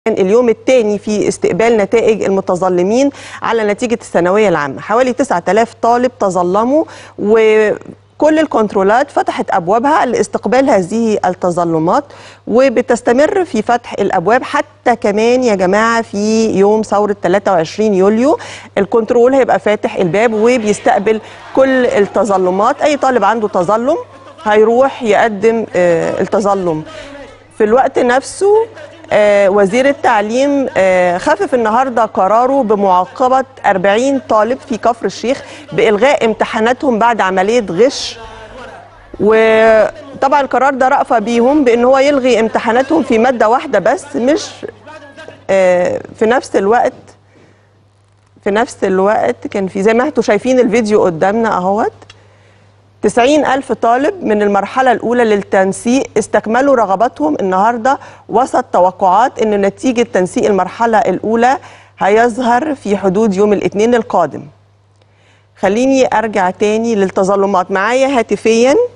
اليوم الثاني في استقبال نتائج المتظلمين على نتيجة الثانوية العامة حوالي 9000 طالب تظلموا وكل الكنترولات فتحت أبوابها لاستقبال هذه التظلمات وبتستمر في فتح الأبواب حتى كمان يا جماعة في يوم ثورة 23 يوليو الكنترول هيبقى فاتح الباب وبيستقبل كل التظلمات أي طالب عنده تظلم هيروح يقدم آه، التظلم في الوقت نفسه آه، وزير التعليم آه، خفف النهارده قراره بمعاقبه 40 طالب في كفر الشيخ بالغاء امتحاناتهم بعد عمليه غش وطبعا القرار ده رأفة بيهم بان هو يلغي امتحاناتهم في ماده واحده بس مش آه، في نفس الوقت في نفس الوقت كان في زي ما انتم شايفين الفيديو قدامنا اهوت 90 ألف طالب من المرحلة الأولى للتنسيق استكملوا رغباتهم النهاردة وسط توقعات أن نتيجة تنسيق المرحلة الأولى هيظهر في حدود يوم الاثنين القادم خليني أرجع تاني للتظلمات معايا هاتفيا